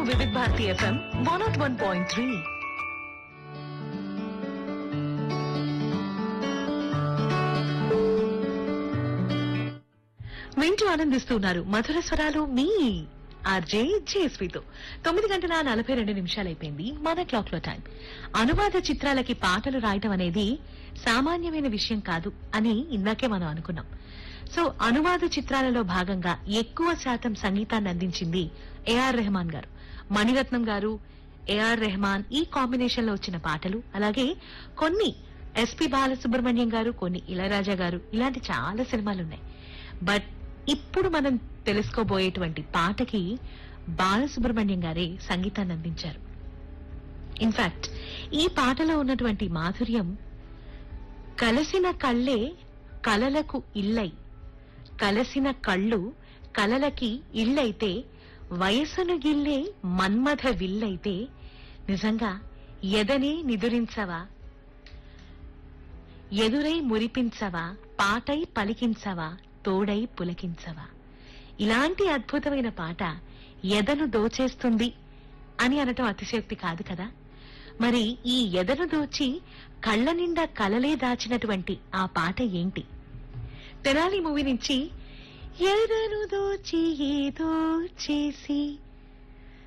వివిధ Bharati FM one nought one point three వింటూ ఆనందిస్తున్నారు మధుర స్వరాలు మీ ఆర్జే జేస్వితో తొమ్మిది గంటల నలభై రెండు నిమిషాలు అయిపోయింది మన క్లాక్ లో టైం అనువాద చిత్రాలకి పాటలు రాయటం అనేది సామాన్యమైన విషయం కాదు అని ఇందాకే మనం అనుకున్నాం సో అనువాద చిత్రాలలో భాగంగా ఎక్కువ శాతం సంగీతాన్ని అందించింది ఏఆర్ రెహమాన్ గారు మణిరత్నం గారు ఏఆర్ రెహమాన్ ఈ కాంబినేషన్ లో వచ్చిన పాటలు అలాగే కొన్ని ఎస్పి బాలసుబ్రహ్మణ్యం గారు కొన్ని ఇళయరాజా గారు ఇలాంటి చాలా సినిమాలు ఉన్నాయి బట్ ఇప్పుడు మనం తెలుసుకోబోయేటువంటి పాటకి బాలసుబ్రహ్మణ్యం గారే సంగీతాన్ని అందించారు ఇన్ఫాక్ట్ ఈ పాటలో ఉన్నటువంటి మాధుర్యం కలసిన కళ్ళే కలలకు ఇల్లై కలసిన కళ్ళు కలలకి ఇల్లైతే వయసును గిల్లే మన్మథ విల్లైతే నిజంగా ఎదనే నిదురించవా ఎదురై మురిపించవా పాటై పలికించవా తోడై పులకించవా ఇలాంటి అద్భుతమైన పాట ఎదను దోచేస్తుంది అని అనటం అతిశయోక్తి కాదు కదా మరి ఈ ఎదను దోచి కళ్ళ నిండా కలలే దాచినటువంటి ఆ పాట ఏంటి తెనాలి మూవీ నుంచి ఎదను దోచి ఏదో చేసి